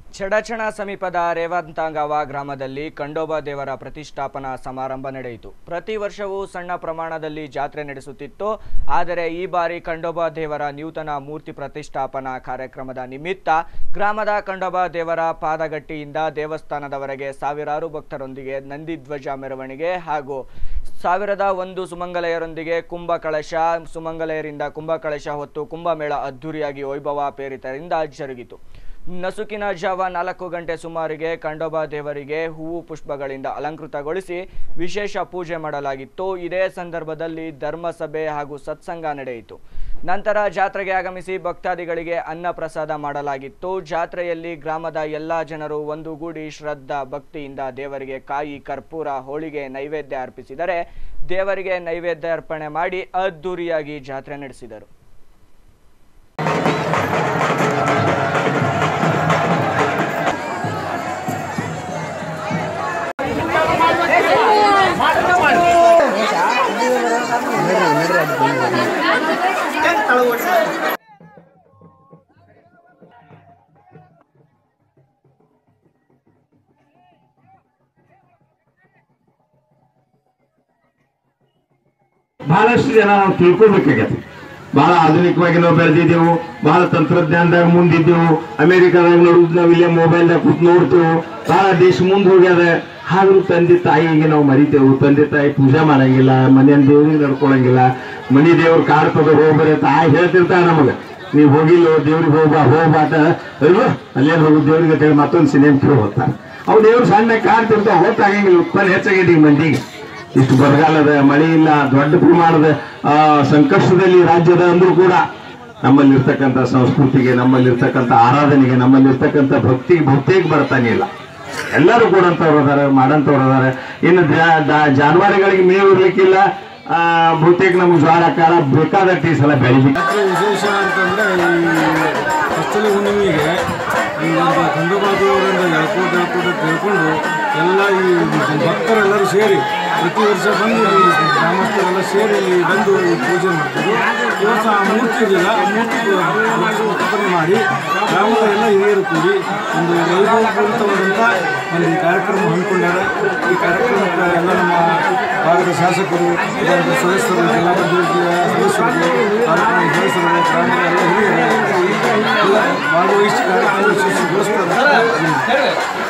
ಚಡಚಣ ಸಮೀಪದ ರೇವಂತಾಂಗವ ಗ್ರಾಮದಲ್ಲಿ ಖಂಡೋಬಾ ದೇವರ ಪ್ರತಿಷ್ಠಾಪನಾ ಸಮಾರಂಭ ನಡೆಯಿತು ಪ್ರತಿ ವರ್ಷವೂ ಸಣ್ಣ ಪ್ರಮಾಣದಲ್ಲಿ ಜಾತ್ರೆ ನಡೆಸುತ್ತಿತ್ತು ಆದರೆ ಈ ಬಾರಿ ಖಂಡೋಬಾ ದೇವರ ನೂತನ ಮೂರ್ತಿ ಪ್ರತಿಷ್ಠಾಪನಾ ಕಾರ್ಯಕ್ರಮದ ನಿಮಿತ್ತ ಗ್ರಾಮದ ಖಂಡೋಬಾ ದೇವರ ಪಾದಗಟ್ಟಿಯಿಂದ ದೇವಸ್ಥಾನದವರೆಗೆ ಸಾವಿರಾರು ಭಕ್ತರೊಂದಿಗೆ ನಂದಿಧ್ವಜ ಮೆರವಣಿಗೆ ಹಾಗೂ ಸಾವಿರದ ಒಂದು ಸುಮಂಗಲೆಯರೊಂದಿಗೆ ಕುಂಭ ಕಳಶ ಸುಮಂಗಲೆಯರಿಂದ ಕುಂಭ ಕಳಶ ಹೊತ್ತು ಕುಂಭಮೇಳ ಅದ್ದೂರಿಯಾಗಿ ವೈಭವ ಪೇರಿತರಿಂದ ಜರುಗಿತು ನಸುಕಿನ ಜಾವ ನಾಲ್ಕು ಗಂಟೆ ಸುಮಾರಿಗೆ ಖಂಡೋಬಾ ದೇವರಿಗೆ ಹೂವು ಪುಷ್ಪಗಳಿಂದ ಅಲಂಕೃತಗೊಳಿಸಿ ವಿಶೇಷ ಪೂಜೆ ಮಾಡಲಾಗಿತ್ತು ಇದೇ ಸಂದರ್ಭದಲ್ಲಿ ಧರ್ಮಸಭೆ ಹಾಗೂ ಸತ್ಸಂಗ ನಡೆಯಿತು ನಂತರ ಜಾತ್ರೆಗೆ ಆಗಮಿಸಿ ಭಕ್ತಾದಿಗಳಿಗೆ ಅನ್ನ ಪ್ರಸಾದ ಮಾಡಲಾಗಿತ್ತು ಜಾತ್ರೆಯಲ್ಲಿ ಗ್ರಾಮದ ಎಲ್ಲ ಜನರು ಒಂದುಗೂಡಿ ಶ್ರದ್ಧಾ ಭಕ್ತಿಯಿಂದ ದೇವರಿಗೆ ಕಾಯಿ ಕರ್ಪೂರ ಹೋಳಿಗೆ ನೈವೇದ್ಯ ಅರ್ಪಿಸಿದರೆ ದೇವರಿಗೆ ನೈವೇದ್ಯ ಅರ್ಪಣೆ ಮಾಡಿ ಅದ್ದೂರಿಯಾಗಿ ಜಾತ್ರೆ ನಡೆಸಿದರು ಬಹಳಷ್ಟು ಜನ ನಾವು ತಿಳ್ಕೊಬೇಕಾಗತ್ತೆ ಬಹಳ ಆಧುನಿಕವಾಗಿ ನಾವು ಬೆಳೆದಿದ್ದೆವು ಬಹಳ ತಂತ್ರಜ್ಞಾನದಾಗ ಮುಂದಿದ್ದೆವು ಅಮೆರಿಕದಾಗ ನೋಡುದು ನಾವು ಇಲ್ಲೇ ಮೊಬೈಲ್ದಾಗ ಕೂತ್ ನೋಡ್ತೇವು ಬಹಳ ದೇಶ ಮುಂದೆ ಹೋಗ್ಯದ ಆದ್ರೂ ತಂದೆ ತಾಯಿಗೆ ನಾವು ಮರಿತೇವು ತಂದೆ ತಾಯಿ ಪೂಜೆ ಮಾಡಂಗಿಲ್ಲ ಮನೆಯ ದೇವ್ರಿಗೆ ನಡ್ಕೊಳಂಗಿಲ್ಲ ಮನಿ ದೇವ್ರ ಕಾರ್ ತಗೋ ಹೋಗ್ಬರ ತಾಯಿ ಹೇಳ್ತಿರ್ತಾರ ನಮಗ ನೀವು ಹೋಗಿಲ್ಲ ದೇವ್ರಿಗೆ ಹೋಗ್ಬಾ ಹೋಗ್ಬಾಟ ಅಲ್ವ ಅಲ್ಲೇನು ಹೋಗು ದೇವ್ರಿಗೆ ಅಂತ ಹೇಳಿ ಮತ್ತೊಂದು ಸಿನಿಮಾ ಕೇಳಿ ಹೋಗ್ತಾರೆ ಅವು ದೇವ್ರು ಸಣ್ಣ ಕಾಡ್ತಿರ್ತಾವ ಹೊತ್ತಾಗಂಗಿಲ್ಲ ಉತ್ಪನ್ನ ಹೆಚ್ಚಾಗಿದೆ ಈಗ ಮಂದಿಗೆ ಇಷ್ಟು ಬರಗಾಲದ ಮಳೆ ಇಲ್ಲ ದೊಡ್ಡ ಪ್ರಮಾಣದ ಆ, ಸಂಕಷ್ಟದಲ್ಲಿ ರಾಜ್ಯದ ಅಂದ್ರೂ ಕೂಡ ನಮ್ಮಲ್ಲಿರ್ತಕ್ಕಂಥ ಸಂಸ್ಕೃತಿಗೆ ನಮ್ಮಲ್ಲಿರ್ತಕ್ಕಂಥ ಆರಾಧನೆಗೆ ನಮ್ಮಲ್ಲಿರ್ತಕ್ಕಂಥ ಭಕ್ತಿಗೆ ಬಹುತೇಕ ಬರ್ತಾನೆ ಇಲ್ಲ ಎಲ್ಲರೂ ಕೊಡಂತವ್ರು ಅದಾರ ಮಾಡಂತವ್ರು ಅದಾರ ಇನ್ನು ಜಾ- ಜಾ- ಜಾನುವಾರುಗಳಿಗೆ ಮೇವು ಇರ್ಲಿಕ್ಕಿಲ್ಲ ಆ, ಬಹುತೇಕ ನಮ್ಗೆ ಜ್ವಾಳ ಕಾರ ಬೇಕಾದಷ್ಟು ಈ ಸಲ ಬೆಳಿಬೇಕು ಜಾತ್ರೆ ವಿಶೇಷ ಅಂತಂದರೆ ಈ ಕಸ್ತೂರಿ ಹುಣ್ಣಿಮೆಗೆ ಈ ಒಂದು ಖಂಡೋಬಾದೇವರಿಂದ ಎಳ್ಕೊಂಡು ಎಳ್ಕೊಂಡು ತಿಳ್ಕೊಂಡು ಎಲ್ಲ ಈ ಭಕ್ತರೆಲ್ಲರೂ ಸೇರಿ ಪ್ರತಿ ವರ್ಷ ಬಂದು ಈ ಗ್ರಾಮಸ್ಥರೆಲ್ಲ ಸೇರಿ ಇಲ್ಲಿ ಬಂದು ಈ ಪೂಜೆ ಮಾಡ್ತಾರೆ ಈ ವರ್ಷ ಆ ಮೂರ್ತಿ ಇರಲಿಲ್ಲ ಆ ಮೂರ್ತಿ ಸ್ಥಾಪನೆ ಮಾಡಿ ಗ್ರಾಮದ ಎಲ್ಲ ಹಿರಿಯರು ಕೂಡಿ ಒಂದು ವೈಭವಪೂರಿತವಾದಂಥ ಒಂದು ಈ ಕಾರ್ಯಕ್ರಮ ಹಮ್ಮಿಕೊಂಡಾರೆ ಈ ಕಾರ್ಯಕ್ರಮಕ್ಕೆ ಎಲ್ಲ ನಮ್ಮ ಭಾಗದ ಶಾಸಕರು ಇದಾದ ಸದಸ್ಯರು ಜಿಲ್ಲಾ ಪಂಚಾಯತಿಯ ಸದಸ್ಯರು ತಾಲೂಕಿನ ಸದಸ್ಯರು ಗ್ರಾಮದ ಎಲ್ಲ ಹಿರಿಯರು ಎಲ್ಲ ಭಾಗವಹಿಸಿ ಕಾರ್ಯಕ್ರಮ ಯಶಸ್ವಿಗೊಳಿಸ್ತಾರೆ